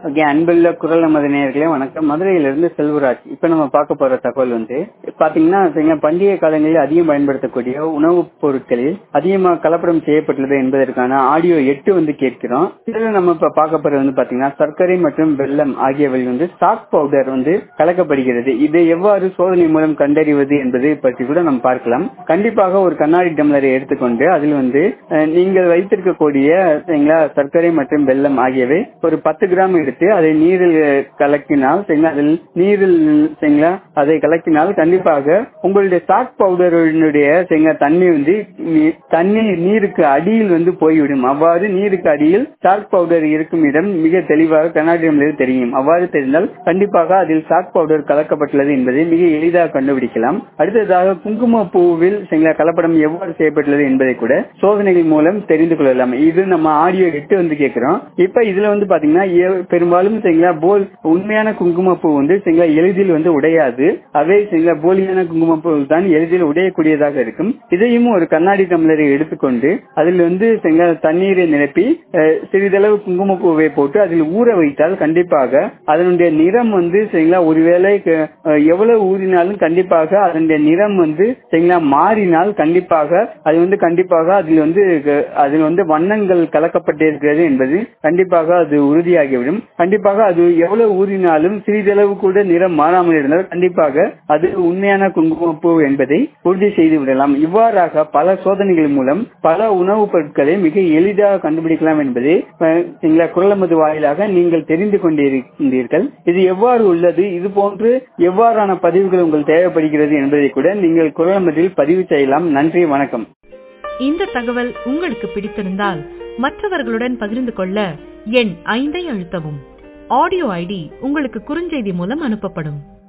okay அன்புள்ள குரல் நமது நேயர்களே வணக்கம் மதுரையிலிருந்து செல்வராஜ் இப்ப நம்ம பார்க்க போற தகவல் வந்து பாத்தீங்கன்னா சரிங்களா, பண்டிகை காலங்களில் அதிகம் பயன்படுத்தக்கூடிய உணவுப் பொருட்களில் அதிகமாக கலப்படம் செய்யப்பட்டுள்ளது என்பதற்கான ஆடியோ எட்டு வந்து கேட்கிறோம் இதுல நம்ம இப்ப பார்க்க போறது வந்து பாத்தீங்கன்னா சர்க்கரை மற்றும் வெல்லம் ஆகியவை வந்து ஸ்டாக் பவுடர் வந்து கலக்கப்படுகிறது இதை எவ்வாறு சோதனை மூலம் கண்டறிவது என்பது பற்றி கூட நம்ம பார்க்கலாம் கண்டிப்பாக ஒரு கண்ணாடி டம்ளரை எடுத்துக்கொண்டு அதில் வந்து அஹ், நீங்கள் வைத்திருக்கக்கூடிய சரிங்களா சர்க்கரை மற்றும் வெல்லம் ஆகியவை ஒரு பத்து கிராம் எடுத்து அதை நீரில் கலக்கினால் சரிங்களா அதில் நீரில் சரிங்களா அதை கலக்கினால் கண்டிப்பாக உங்களுடைய ஸ்டாக் பவுடரினுடைய சரிங்களா தண்ணி வந்து நீ- தண்ணீர் நீருக்கு அடியில் வந்து போய்விடும் அவ்வாறு நீருக்கு அடியில் ஸ்டாக் பவுடர் இருக்கும் இடம் மிக தெளிவாக கண்ணாடியில் தெரியும் அவ்வாறு தெரிந்தால் கண்டிப்பாக அதில் ஸ்டாக் பவுடர் கலக்கப்பட்டுள்ளது என்பதை மிக எளிதாக கண்டுபிடிக்கலாம் அடுத்ததாக குங்கும பூவில் சரிங்களா கலப்படம் எவ்வாறு செய்யப்பட்டுள்ளது என்பதை கூட சோதனைகள் மூலம் தெரிந்து கொள்ளலாம் இது நம்ம ஆடியோ எட்டு வந்து கேட்கிறோம் இப்ப இதுல வந்து பாத்தீங்கன்னா எ- பெரும்பாலும் சரிங்களா போல் உண்மையான குங்குமப்பூ வந்து சரிங்களா எளிதில் வந்து உடையாது அவை சரிங்களா போலியான குங்குமப்பூ தான் எளிதில் உடையக்கூடியதாக இருக்கும் இதையும் ஒரு கண்ணாடி டம்ளரை எடுத்துக்கொண்டு அதில் வந்து சரிங்களா தண்ணீரை நிரப்பி அஹ், சிறிதளவு குங்குமப்பூவை போட்டு அதில் ஊற வைத்தால் கண்டிப்பாக அதனுடைய நிறம் வந்து சரிங்களா ஒருவேளை க- அஹ், எவ்வளவு ஊறினாலும் கண்டிப்பாக அதனுடைய நிறம் வந்து சரிங்களா மாறினால் கண்டிப்பாக அது வந்து கண்டிப்பாக அதில் வந்து க- அதில் வந்து வண்ணங்கள் கலக்கப்பட்டிருக்கிறது என்பது கண்டிப்பாக அது உறுதியாகிவிடும் கண்டிப்பாக அது எவ்வளவு ஊறினாலும் சிறிதளவு கூட நிறம் மாறாமல் இருந்தால் கண்டிப்பாக அது உண்மையான குங்குமப்பூ என்பதை உறுதி செய்து விடலாம் இவ்வாறாக பல சோதனைகள் மூலம் பல உணவுப் பொருட்களை மிக எளிதாக கண்டுபிடிக்கலாம் என்பதை அஹ், சரிங்களா குரலமது வாயிலாக நீங்கள் தெரிந்து கொண்டிருக்கின்றீர்கள் இது எவ்வாறு உள்ளது இது போன்று எவ்வாறான பதிவுகள் உங்களுக்கு தேவைப்படுகிறது என்பதை கூட நீங்கள் குரலமதில் பதிவு செய்யலாம் நன்றி வணக்கம் இந்த தகவல் உங்களுக்கு பிடித்திருந்தால் மற்றவர்களுடன் பகிர்ந்து கொள்ள எண் ஐந்தை அழுத்தவும் ஆடியோ ஐடி உங்களுக்கு குறுஞ்செய்தி மூலம் அனுப்பப்படும்